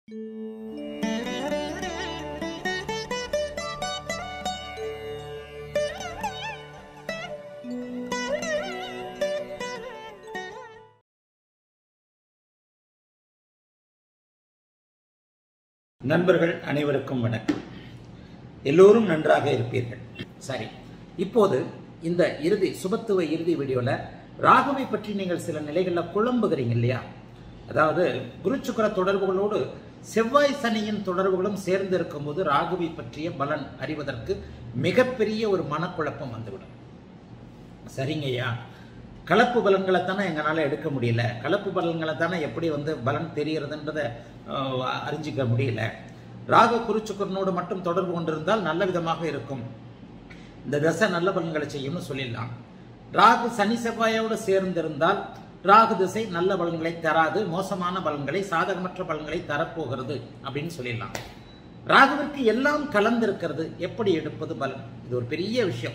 நண்பர்கள் அனைவருக்கும் வணக்கம் எல்லோரும் நன்றாக இருப்பீர்கள் சரி இப்போது இந்த இறுதி சுபத்துவ இறுதி வீடியோல ராகுவை பற்றி நீங்கள் சில நிலைகளில் குழம்புகிறீங்க இல்லையா அதாவது குருச்சுக்கர தொடர்புகளோடு செவ்வாய் சனியின் தொடர்புகளும் சேர்ந்து இருக்கும்போது ராகுவை பற்றிய பலன் அறிவதற்கு மிகப்பெரிய ஒரு மனக்குழப்பம் வந்துவிடும் சரிங்கய்யா கலப்பு பலன்களை தானே எங்களால் எடுக்க முடியல கலப்பு பலன்களை தானே எப்படி வந்து பலன் தெரிகிறதுன்றதை அஹ், அறிஞ்சிக்க முடியல ராகு குருச்சுக்கரனோடு மட்டும் தொடர்பு கொண்டிருந்தால் நல்ல விதமாக இருக்கும் இந்த தசை நல்ல பலன்களை செய்யும்னு சொல்லிடலாம் ராகு சனி செவ்வாயோடு சேர்ந்திருந்தால் ராகு திசை நல்ல பலன்களை தராது மோசமான பலன்களை சாதகமற்ற பலன்களை தரப்போகிறது அப்படின்னு சொல்லிடலாம் ராகுவிற்கு எல்லாம் கலந்திருக்கிறது எப்படி எடுப்பது பலன் இது ஒரு பெரிய விஷயம்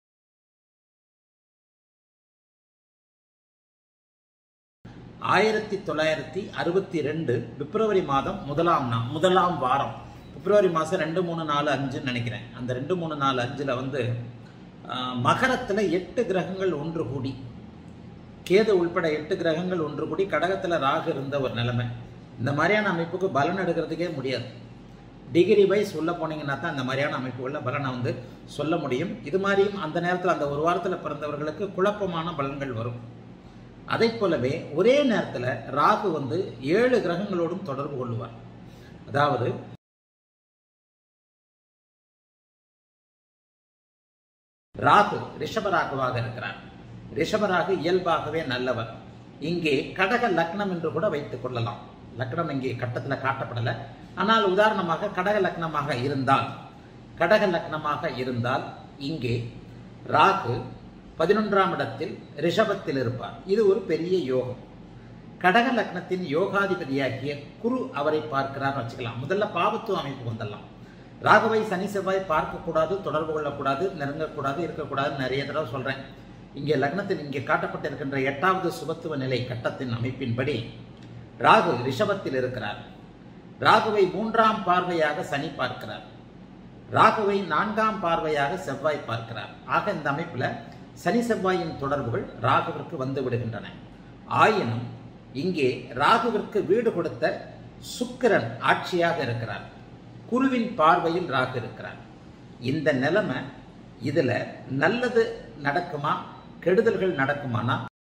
ஆயிரத்தி தொள்ளாயிரத்தி அறுபத்தி ரெண்டு பிப்ரவரி மாதம் முதலாம் நா முதலாம் வாரம் பிப்ரவரி மாதம் ரெண்டு மூணு நாலு அஞ்சுன்னு நினைக்கிறேன் அந்த ரெண்டு மூணு நாலு அஞ்சில் வந்து ஆஹ், மகரத்துல எட்டு கிரகங்கள் ஒன்று கூடி கேது உள்பட எட்டு கிரகங்கள் ஒன்று கூடி கடகத்துல ராகு இருந்த ஒரு நிலைமை இந்த மாதிரியான அமைப்புக்கு பலன் எடுக்கிறதுக்கே முடியாது டிகிரி வைஸ் சொல்ல போனீங்கன்னா தான் இந்த மாதிரியான அமைப்புகளில் பலனை வந்து சொல்ல முடியும் இது மாதிரியும் அந்த நேரத்தில் அந்த ஒரு வாரத்தில் பிறந்தவர்களுக்கு குழப்பமான பலன்கள் வரும் அதை போலவே ஒரே நேரத்தில் ராகு வந்து ஏழு கிரகங்களோடும் தொடர்பு கொள்ளுவார் அதாவது ராகு ரிஷபராகுவாக இருக்கிறார் ரிஷபராகு இயல்பாகவே நல்லவர் இங்கே கடக லக்னம் என்று கூட வைத்துக் கொள்ளலாம் லக்னம் இங்கே கட்டத்தில் காட்டப்படலை ஆனால் உதாரணமாக கடக லக்னமாக இருந்தால் கடக லக்னமாக இருந்தால் இங்கே ராகு பதினொன்றாம் இடத்தில் ரிஷபத்தில் இருப்பார் இது ஒரு பெரிய யோகம் கடக லக்னத்தின் யோகாதிபதியாகிய குரு அவரை பார்க்கிறார் வச்சுக்கலாம் முதல்ல பாவத்துவ அமைப்பு வந்துடலாம் ராகுவை சனி செவ்வாய் பார்க்கக்கூடாது தொடர்பு கொள்ளக்கூடாது நெருங்கக்கூடாது இருக்கக்கூடாதுன்னு நிறைய தடவை சொல்றேன் இங்கே லக்னத்தில் இங்கே காட்டப்பட்டிருக்கின்ற எட்டாவது சுபத்துவ நிலை கட்டத்தின் அமைப்பின்படி ராகு ரிஷபத்தில் இருக்கிறார் ராகுவை மூன்றாம் பார்வையாக சனி பார்க்கிறார் ராகுவை நான்காம் பார்வையாக செவ்வாய் பார்க்கிறார் ஆக இந்த அமைப்புல சனி செவ்வாயின் தொடர்புகள் ராகுவிற்கு வந்து விடுகின்றன ஆயினும் இங்கே ராகுவிற்கு வீடு கொடுத்த சுக்கிரன் ஆட்சியாக இருக்கிறார் குருவின் பார்வையில் ராகு இருக்கிறார் இந்த நிலைமை இதுல நல்லது நடக்குமா கெடுதல்கள் நடக்குமானா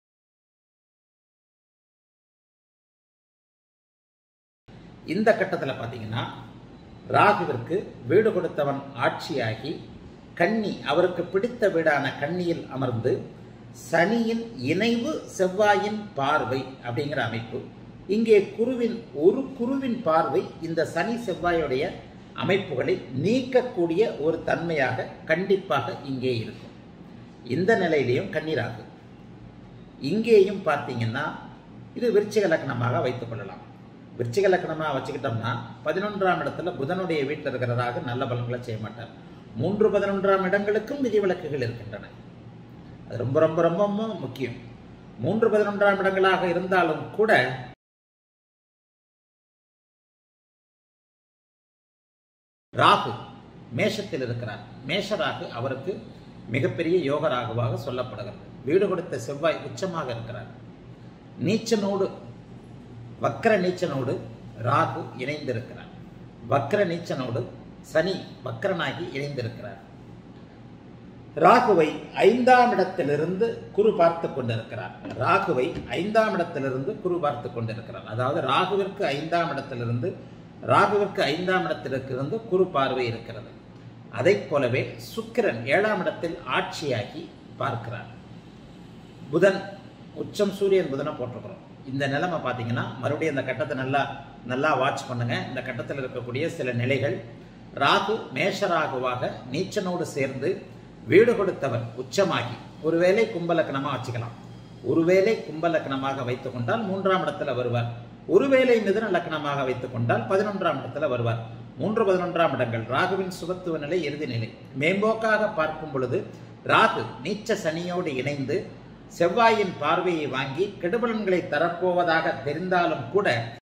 இந்த கட்டத்தில் பார்த்தீங்கன்னா ராகுவிற்கு வீடு கொடுத்தவன் ஆட்சியாகி கன்னி அவருக்கு பிடித்த வீடான கன்னியில் அமர்ந்து சனியின் இணைவு செவ்வாயின் பார்வை அப்படிங்கிற அமைப்பு இங்கே குருவின் ஒரு குருவின் பார்வை இந்த சனி செவ்வாயுடைய அமைப்புகளை நீக்கக்கூடிய ஒரு தன்மையாக கண்டிப்பாக இங்கே இருக்கும் இந்த நிலையிலையும் கன்னிராகு இங்கேயும் பார்த்தீங்கன்னா இது விருச்சிக லக்னமாக வைத்துக் கொள்ளலாம் விருச்சிக லக்னமாக வச்சுக்கிட்டோம்னா பதினொன்றாம் இடத்துல புதனுடைய வீட்டில் இருக்கிறதாக நல்ல பலன்களை செய்ய மாட்டார் மூன்று பதினொன்றாம் இடங்களுக்கும் விதிவிலக்குகள் இருக்கின்றன அது ரொம்ப ரொம்ப ரொம்ப முக்கியம் மூன்று பதினொன்றாம் இடங்களாக இருந்தாலும் கூட ராகு மேஷத்தில் இருக்கிறார் மேஷ ராகு அவருக்கு மிகப்பெரிய யோக ராகுவாக சொல்லப்படுகிறது வீடு கொடுத்த செவ்வாய் உச்சமாக இருக்கிறார் நீச்சனோடு வக்ர நீச்சனோடு ராகு இணைந்திருக்கிறார் வக்ர நீச்சனோடு சனி வக்ரனாகி இணைந்திருக்கிறார் ராகுவை ஐந்தாம் இடத்திலிருந்து குரு பார்த்து கொண்டிருக்கிறார் ராகுவை ஐந்தாம் இடத்திலிருந்து குரு பார்த்து கொண்டிருக்கிறார் அதாவது ராகுவிற்கு ஐந்தாம் இடத்திலிருந்து ராகுவிற்கு ஐந்தாம் இடத்திலிருந்து குரு பார்வை இருக்கிறது அதைப் போலவே சுக்கிரன் ஏழாம் இடத்தில் ஆட்சியாகி பார்க்கிறார் புதன் உச்சம் சூரியன் புதனை போட்டிருக்கிறோம் இந்த நிலைமை பார்த்தீங்கன்னா மறுபடியும் இந்த கட்டத்தை நல்லா நல்லா வாட்ச் பண்ணுங்க இந்த கட்டத்தில் இருக்கக்கூடிய சில நிலைகள் ராகு மேஷராகுவாக நீச்சனோடு சேர்ந்து வீடு கொடுத்தவர் உச்சமாகி ஒருவேளை கும்பலக்கணமாக வச்சுக்கலாம் ஒருவேளை கும்பலக்கணமாக வைத்துக் கொண்டால் மூன்றாம் இடத்துல வருவார் ஒருவேளை மிதுன லக்னமாக வைத்துக் கொண்டால் பதினொன்றாம் இடத்துல வருவார் மூன்று பதினொன்றாம் இடங்கள் ராகுவின் சுபத்துவ நிலை இறுதி நிலை மேம்போக்காக பார்க்கும் பொழுது ராகு நீச்ச சனியோடு இணைந்து செவ்வாயின் பார்வையை வாங்கி கெடுபலன்களை தரப்போவதாக தெரிந்தாலும் கூட